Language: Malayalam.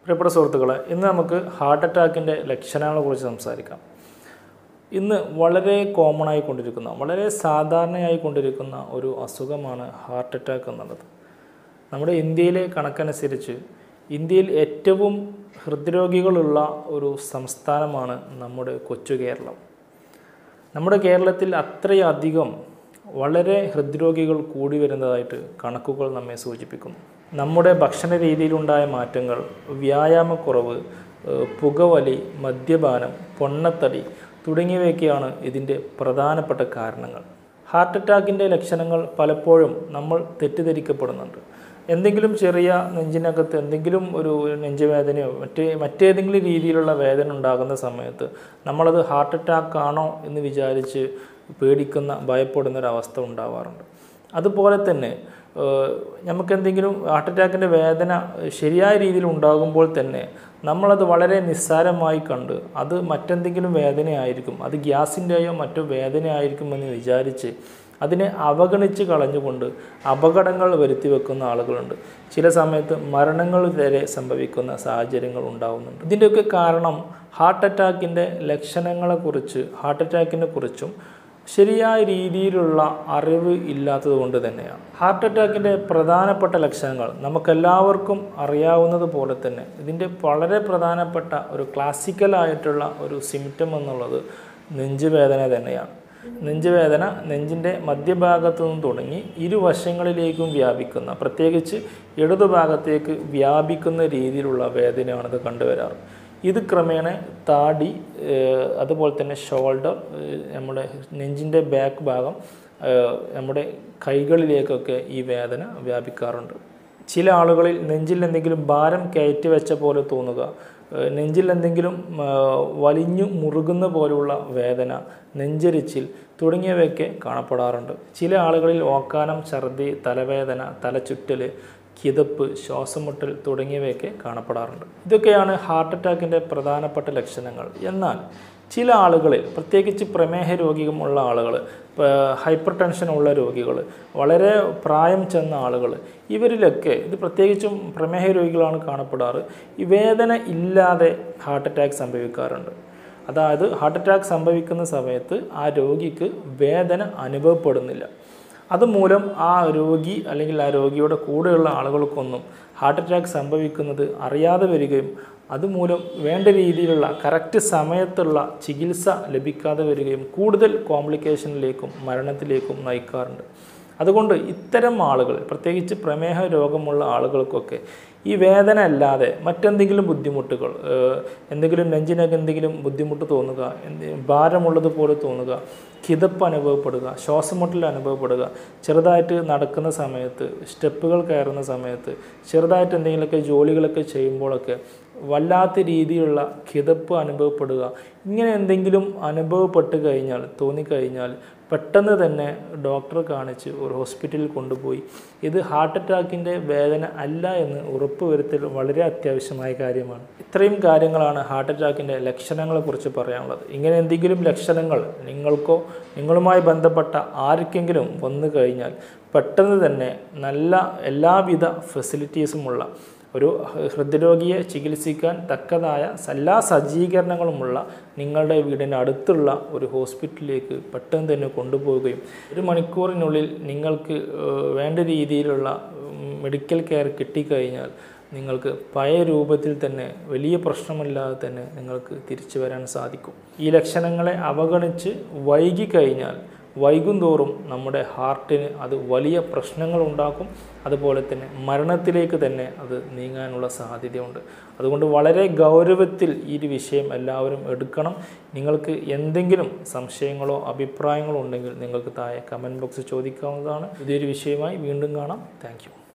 പ്രിയപ്പെട്ട സുഹൃത്തുക്കളെ ഇന്ന് നമുക്ക് ഹാർട്ട് അറ്റാക്കിൻ്റെ ലക്ഷണങ്ങളെ കുറിച്ച് സംസാരിക്കാം ഇന്ന് വളരെ കോമൺ ആയിക്കൊണ്ടിരിക്കുന്ന വളരെ സാധാരണയായി കൊണ്ടിരിക്കുന്ന ഒരു അസുഖമാണ് ഹാർട്ട് അറ്റാക്ക് എന്നുള്ളത് നമ്മുടെ ഇന്ത്യയിലെ കണക്കനുസരിച്ച് ഇന്ത്യയിൽ ഏറ്റവും ഹൃദ്രോഗികളുള്ള ഒരു സംസ്ഥാനമാണ് നമ്മുടെ കൊച്ചു കേരളം നമ്മുടെ കേരളത്തിൽ അത്രയധികം വളരെ ഹൃദ്രോഗികൾ കൂടി വരുന്നതായിട്ട് കണക്കുകൾ നമ്മെ സൂചിപ്പിക്കുന്നു നമ്മുടെ ഭക്ഷണ രീതിയിലുണ്ടായ മാറ്റങ്ങൾ വ്യായാമക്കുറവ് ഏഹ് പുകവലി മദ്യപാനം പൊണ്ണത്തടി തുടങ്ങിയവയൊക്കെയാണ് ഇതിൻ്റെ പ്രധാനപ്പെട്ട കാരണങ്ങൾ ഹാർട്ട് അറ്റാക്കിൻ്റെ ലക്ഷണങ്ങൾ പലപ്പോഴും നമ്മൾ തെറ്റിദ്ധരിക്കപ്പെടുന്നുണ്ട് എന്തെങ്കിലും ചെറിയ നെഞ്ചിനകത്ത് എന്തെങ്കിലും ഒരു നെഞ്ചുവേദനയോ മറ്റേ മറ്റേതെങ്കിലും രീതിയിലുള്ള വേദന ഉണ്ടാകുന്ന സമയത്ത് നമ്മളത് ഹാർട്ട് അറ്റാക്ക് ആണോ എന്ന് വിചാരിച്ച് പേടിക്കുന്ന ഭയപ്പെടുന്ന ഒരു അവസ്ഥ ഉണ്ടാവാറുണ്ട് അതുപോലെ തന്നെ ഏഹ് നമുക്കെന്തെങ്കിലും ഹാർട്ട് അറ്റാക്കിൻ്റെ വേദന ശരിയായ രീതിയിൽ ഉണ്ടാകുമ്പോൾ തന്നെ നമ്മളത് വളരെ നിസ്സാരമായി കണ്ട് അത് മറ്റെന്തെങ്കിലും വേദനയായിരിക്കും അത് ഗ്യാസിൻ്റെയോ മറ്റോ വേദനയായിരിക്കുമെന്ന് വിചാരിച്ച് അതിനെ അവഗണിച്ച് കളഞ്ഞുകൊണ്ട് അപകടങ്ങൾ വരുത്തി വെക്കുന്ന ആളുകളുണ്ട് ചില സമയത്ത് മരണങ്ങൾ വരെ സംഭവിക്കുന്ന സാഹചര്യങ്ങൾ ഉണ്ടാകുന്നുണ്ട് ഇതിൻ്റെയൊക്കെ കാരണം ഹാർട്ട് അറ്റാക്കിൻ്റെ ലക്ഷണങ്ങളെക്കുറിച്ച് ഹാർട്ട് അറ്റാക്കിനെ കുറിച്ചും ശരിയായ രീതിയിലുള്ള അറിവ് ഇല്ലാത്തത് കൊണ്ട് തന്നെയാണ് ഹാർട്ട് അറ്റാക്കിൻ്റെ പ്രധാനപ്പെട്ട ലക്ഷണങ്ങൾ നമുക്കെല്ലാവർക്കും അറിയാവുന്നത് പോലെ തന്നെ ഇതിൻ്റെ വളരെ പ്രധാനപ്പെട്ട ഒരു ക്ലാസിക്കലായിട്ടുള്ള ഒരു സിംറ്റം എന്നുള്ളത് നെഞ്ചുവേദന തന്നെയാണ് നെഞ്ചുവേദന നെഞ്ചിൻ്റെ മധ്യഭാഗത്തു നിന്ന് തുടങ്ങി ഇരുവശങ്ങളിലേക്കും വ്യാപിക്കുന്ന പ്രത്യേകിച്ച് ഇടതുഭാഗത്തേക്ക് വ്യാപിക്കുന്ന രീതിയിലുള്ള വേദനയാണിത് കണ്ടുവരാറ് ഇത് ക്രമേണ താടി ഏഹ് അതുപോലെ തന്നെ ഷോൾഡർ ഏഹ് നമ്മുടെ നെഞ്ചിൻ്റെ ബാക്ക് ഭാഗം ഏഹ് നമ്മുടെ കൈകളിലേക്കൊക്കെ ഈ വേദന വ്യാപിക്കാറുണ്ട് ചില ആളുകളിൽ നെഞ്ചിൽ എന്തെങ്കിലും ഭാരം കയറ്റി വെച്ച പോലെ തോന്നുക ഏഹ് നെഞ്ചിൽ എന്തെങ്കിലും ഏഹ് വലിഞ്ഞു മുറുകുന്ന പോലുള്ള വേദന നെഞ്ചരിച്ചിൽ തുടങ്ങിയവയൊക്കെ കാണപ്പെടാറുണ്ട് ചില ആളുകളിൽ ഓക്കാനം ഛർദി തലവേദന തലചുറ്റൽ കിതപ്പ് ശ്വാസമുട്ടൽ തുടങ്ങിയവയൊക്കെ കാണപ്പെടാറുണ്ട് ഇതൊക്കെയാണ് ഹാർട്ട് അറ്റാക്കിൻ്റെ പ്രധാനപ്പെട്ട ലക്ഷണങ്ങൾ എന്നാൽ ചില ആളുകളിൽ പ്രത്യേകിച്ച് പ്രമേഹ രോഗികളുള്ള ആളുകൾ ഹൈപ്പർ ടെൻഷൻ ഉള്ള രോഗികൾ വളരെ പ്രായം ചെന്ന ആളുകൾ ഇവരിലൊക്കെ ഇത് പ്രത്യേകിച്ചും പ്രമേഹ രോഗികളാണ് കാണപ്പെടാറ് ഈ വേദന ഇല്ലാതെ ഹാർട്ട് അറ്റാക്ക് സംഭവിക്കാറുണ്ട് അതായത് ഹാർട്ട് അറ്റാക്ക് സംഭവിക്കുന്ന സമയത്ത് ആ രോഗിക്ക് വേദന അനുഭവപ്പെടുന്നില്ല അതുമൂലം ആ രോഗി അല്ലെങ്കിൽ ആ രോഗിയുടെ കൂടെയുള്ള ആളുകൾക്കൊന്നും ഹാർട്ട് അറ്റാക്ക് സംഭവിക്കുന്നത് അറിയാതെ വരികയും അതുമൂലം വേണ്ട രീതിയിലുള്ള കറക്റ്റ് സമയത്തുള്ള ചികിത്സ ലഭിക്കാതെ വരികയും കൂടുതൽ കോംപ്ലിക്കേഷനിലേക്കും മരണത്തിലേക്കും നയിക്കാറുണ്ട് അതുകൊണ്ട് ഇത്തരം ആളുകൾ പ്രത്യേകിച്ച് പ്രമേഹ രോഗമുള്ള ആളുകൾക്കൊക്കെ ഈ വേദന അല്ലാതെ മറ്റെന്തെങ്കിലും ബുദ്ധിമുട്ടുകൾ ഏഹ് എന്തെങ്കിലും നെഞ്ചിനൊക്കെ എന്തെങ്കിലും ബുദ്ധിമുട്ട് തോന്നുക എന്ത് ഭാരമുള്ളതുപോലെ തോന്നുക കിതപ്പ് അനുഭവപ്പെടുക ശ്വാസമുട്ടൽ അനുഭവപ്പെടുക ചെറുതായിട്ട് നടക്കുന്ന സമയത്ത് സ്റ്റെപ്പുകൾ കയറുന്ന സമയത്ത് ചെറുതായിട്ട് എന്തെങ്കിലുമൊക്കെ ജോലികളൊക്കെ ചെയ്യുമ്പോഴൊക്കെ വല്ലാത്ത രീതിയിലുള്ള കിതപ്പ് അനുഭവപ്പെടുക ഇങ്ങനെ എന്തെങ്കിലും അനുഭവപ്പെട്ട് കഴിഞ്ഞാൽ തോന്നിക്കഴിഞ്ഞാൽ പെട്ടെന്ന് തന്നെ ഡോക്ടറെ കാണിച്ച് ഒരു ഹോസ്പിറ്റലിൽ കൊണ്ടുപോയി ഇത് ഹാർട്ട് അറ്റാക്കിൻ്റെ വേദന അല്ല എന്ന് ഉറപ്പുവരുത്തൽ വളരെ അത്യാവശ്യമായ കാര്യമാണ് ഇത്രയും കാര്യങ്ങളാണ് ഹാർട്ട് അറ്റാക്കിൻ്റെ ലക്ഷണങ്ങളെക്കുറിച്ച് പറയാനുള്ളത് ഇങ്ങനെ എന്തെങ്കിലും ലക്ഷണങ്ങൾ നിങ്ങൾക്കോ നിങ്ങളുമായി ബന്ധപ്പെട്ട ആർക്കെങ്കിലും വന്നു കഴിഞ്ഞാൽ പെട്ടെന്ന് തന്നെ നല്ല എല്ലാവിധ ഫെസിലിറ്റീസുമുള്ള ഒരു ഹൃദ്രോഗിയെ ചികിത്സിക്കാൻ തക്കതായ എല്ലാ സജ്ജീകരണങ്ങളുമുള്ള നിങ്ങളുടെ വീടിൻ്റെ അടുത്തുള്ള ഒരു ഹോസ്പിറ്റലിലേക്ക് പെട്ടെന്ന് തന്നെ കൊണ്ടുപോവുകയും ഒരു മണിക്കൂറിനുള്ളിൽ നിങ്ങൾക്ക് ഏഹ്, വേണ്ട രീതിയിലുള്ള ഉം, മെഡിക്കൽ കെയർ കിട്ടിക്കഴിഞ്ഞാൽ നിങ്ങൾക്ക് പഴയ രൂപത്തിൽ തന്നെ വലിയ പ്രശ്നമില്ലാതെ തന്നെ നിങ്ങൾക്ക് തിരിച്ചു വരാൻ സാധിക്കും ഈ ലക്ഷണങ്ങളെ അവഗണിച്ച് വൈകിക്കഴിഞ്ഞാൽ വൈകുന്തോറും നമ്മുടെ ഹാർട്ടിന് അത് വലിയ പ്രശ്നങ്ങൾ ഉണ്ടാക്കും അതുപോലെ തന്നെ മരണത്തിലേക്ക് തന്നെ അത് നീങ്ങാനുള്ള സാധ്യതയുണ്ട് അതുകൊണ്ട് വളരെ ഗൗരവത്തിൽ ഈ ഒരു വിഷയം എല്ലാവരും എടുക്കണം നിങ്ങൾക്ക് എന്തെങ്കിലും സംശയങ്ങളോ അഭിപ്രായങ്ങളോ ഉണ്ടെങ്കിൽ നിങ്ങൾക്ക് താഴെ കമൻറ്റ് ബോക്സ് ചോദിക്കാവുന്നതാണ് ഇതൊരു വിഷയമായി വീണ്ടും കാണാം താങ്ക്